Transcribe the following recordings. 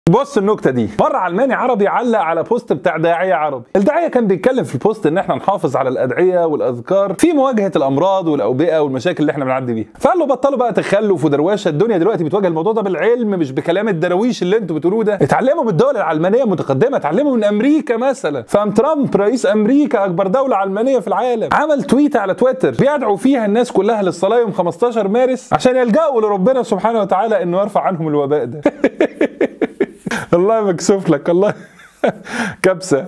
بص النكته دي مره علماني عربي علق على بوست بتاع داعيه عربي الداعيه كان بيتكلم في البوست ان احنا نحافظ على الادعيه والاذكار في مواجهه الامراض والاوبئه والمشاكل اللي احنا بنعدي بيها فقال له بطلوا بقى تخلف ودروشه الدنيا دلوقتي بتواجه الموضوع ده بالعلم مش بكلام الدراويش اللي انتوا بتقولوه ده اتعلموا من الدول العلمانيه المتقدمه اتعلموا من امريكا مثلا فقام ترامب رئيس امريكا اكبر دوله علمانيه في العالم عمل تويت على تويتر بيدعو فيها الناس كلها للصلاه يوم 15 مارس عشان يلجأوا لربنا سبحانه وتعالى انه يرفع عنهم الوباء ده الله مكسوف لك الله كبسه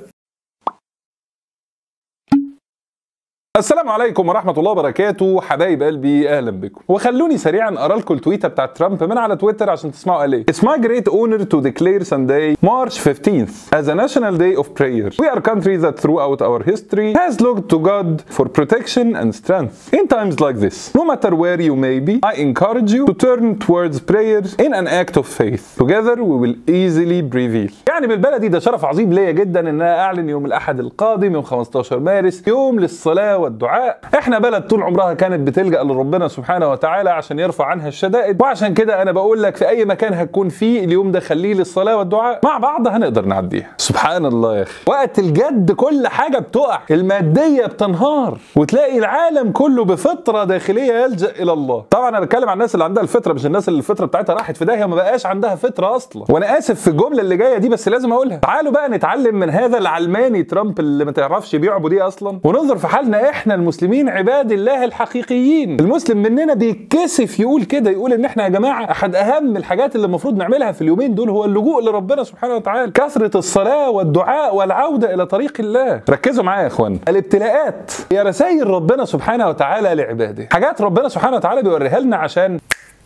السلام عليكم ورحمة الله وبركاته حبايب قلبي أهلا بكم وخلوني سريعا أقرا لكم التويتة بتاعت ترامب من على تويتر عشان تسمعوا قال إيه It's my great honor to declare Sunday March 15th as a national day of prayer We are a country that throughout our history has looked to God for protection and strength In times like this no matter where you may be I encourage you to turn towards prayer in an act of faith Together we will easily prevail يعني بالبلدي ده شرف عظيم ليا جدا ان انا اعلن يوم الاحد القادم يوم 15 مارس يوم للصلاه والدعاء احنا بلد طول عمرها كانت بتلجا لربنا سبحانه وتعالى عشان يرفع عنها الشدائد وعشان كده انا بقول لك في اي مكان هتكون فيه اليوم ده خليه للصلاه والدعاء مع بعض هنقدر نعديها سبحان الله يا اخي وقت الجد كل حاجه بتقع الماديه بتنهار وتلاقي العالم كله بفطره داخليه يلجا الى الله طبعا انا بتكلم عن الناس اللي عندها الفطره مش الناس اللي الفطره بتاعتها راحت في داهيه وما بقاش عندها فطره اصلا وانا اسف في الجمله اللي جايه دي بس لازم اقولها تعالوا بقى نتعلم من هذا العلماني ترامب اللي ما تعرفش بيعبد ايه اصلا وننظر في حالنا احنا المسلمين عباد الله الحقيقيين المسلم مننا بيتكسف يقول كده يقول ان احنا يا جماعه احد اهم الحاجات اللي المفروض نعملها في اليومين دول هو اللجوء لربنا سبحانه وتعالى كثره الصلاه والدعاء والعوده الى طريق الله ركزوا معايا يا اخوان الابتلاءات هي رسائل ربنا سبحانه وتعالى لعباده حاجات ربنا سبحانه وتعالى بيوريها لنا عشان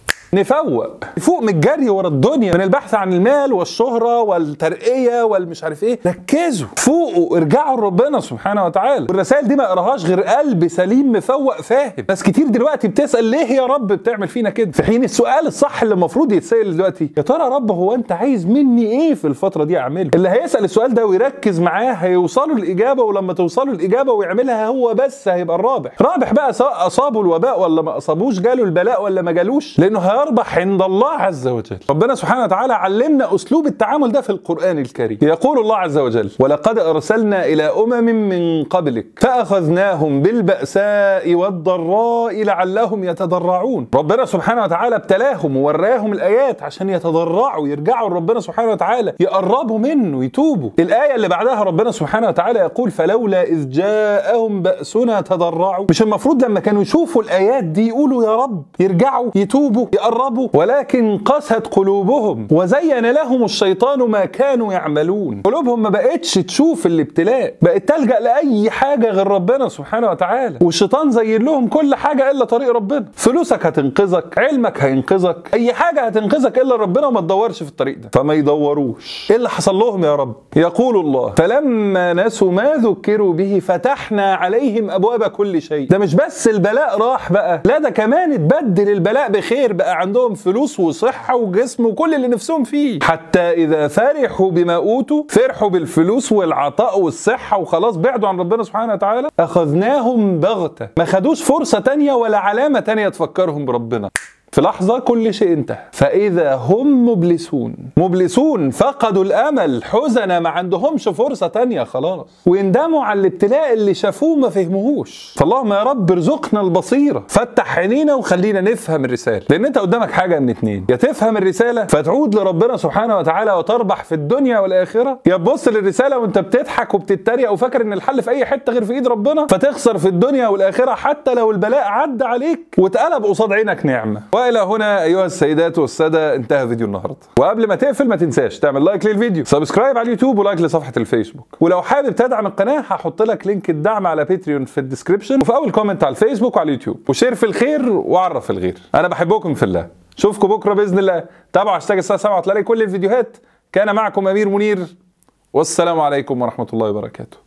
نفوق فوق من الجري ورا الدنيا من البحث عن المال والشهرة والترقية والمش عارف ايه ركزوا فوقوا ارجعوا لربنا سبحانه وتعالى والرسائل دي ما يقراهاش غير قلب سليم مفوق فاهم ناس كتير دلوقتي بتسأل ليه يا رب بتعمل فينا كده في حين السؤال الصح اللي المفروض يتسأل دلوقتي يا ترى يا رب هو انت عايز مني ايه في الفترة دي اعمله اللي هيسأل السؤال ده ويركز معاه هيوصلوا الإجابة ولما توصلوا الإجابة ويعملها هو بس هيبقى الرابح رابح بقى سواء أصابه الوباء ولا ما أصابوش جاله البلاء ولا ما جالوش لأنه هيربح عند الله عز وجل ربنا سبحانه وتعالى علمنا أسلوب التعامل ده في القرآن الكريم يقول الله عز وجل ولقد أرسلنا إلى أمم من قبلك فأخذناهم بالبأساء والضراء لعلهم يتضرعون ربنا سبحانه وتعالى ابتلاهم ووراهم الآيات عشان يتضرعوا يرجعوا لربنا سبحانه وتعالى يقربوا منه يتوبوا الآية اللي بعدها ربنا سبحانه وتعالى يقول فلولا إذ جاءهم بأسنا تضرعوا مش المفروض لما كانوا يشوفوا الآيات دي يقولوا يا رب يرجعوا يتوبوا يقربوا ولكن قست قلوبهم وزين لهم الشيطان ما كانوا يعملون قلوبهم ما بقتش تشوف الابتلاء بقت تلجأ لأي حاجة غير ربنا سبحانه وتعالى والشيطان زين لهم كل حاجة إلا طريق ربنا فلوسك هتنقذك علمك هينقذك أي حاجة هتنقذك إلا ربنا وما تدورش في الطريق ده فما يدوروش إيه اللي حصل لهم يا رب يقول الله فلما نسوا ما ذكروا به فتحنا عليهم أبواب كل شيء ده مش بس البلاء راح بقى لا ده كمان اتبدل البلاء بخير بقى عندهم فلوس وصحة وجسم وكل اللي نفسهم فيه حتى إذا فرحوا بما أوتوا فرحوا بالفلوس والعطاء والصحة وخلاص بعدوا عن ربنا سبحانه وتعالى أخذناهم بغتة ما خدوش فرصة تانية ولا علامة تانية تفكرهم بربنا في لحظة كل شيء انتهى فإذا هم مبلسون مبلسون فقدوا الأمل حزن ما عندهمش فرصة تانية خلاص ويندموا على الابتلاء اللي شافوه ما فهموهوش فاللهم يا رب ارزقنا البصيرة فتح عينينا وخلينا نفهم الرسالة لأن أنت قدامك حاجة من اتنين يا تفهم الرسالة فتعود لربنا سبحانه وتعالى وتربح في الدنيا والآخرة يا تبص للرسالة وأنت بتضحك وبتتريق وفاكر إن الحل في أي حتة غير في إيد ربنا فتخسر في الدنيا والآخرة حتى لو البلاء عدى عليك واتقلب قصاد عينك نعمة والى هنا ايها السيدات والساده انتهى فيديو النهارده وقبل ما تقفل ما تنساش تعمل لايك للفيديو سبسكرايب على اليوتيوب ولايك لصفحه الفيسبوك ولو حابب تدعم القناه هحط لك لينك الدعم على باتريون في الديسكربشن وفي اول كومنت على الفيسبوك وعلى اليوتيوب وشير في الخير وعرف الغير انا بحبكم في الله اشوفكم بكره باذن الله تابعوا هاشتاج الساعه 7 وتلاقي كل الفيديوهات كان معكم امير منير والسلام عليكم ورحمه الله وبركاته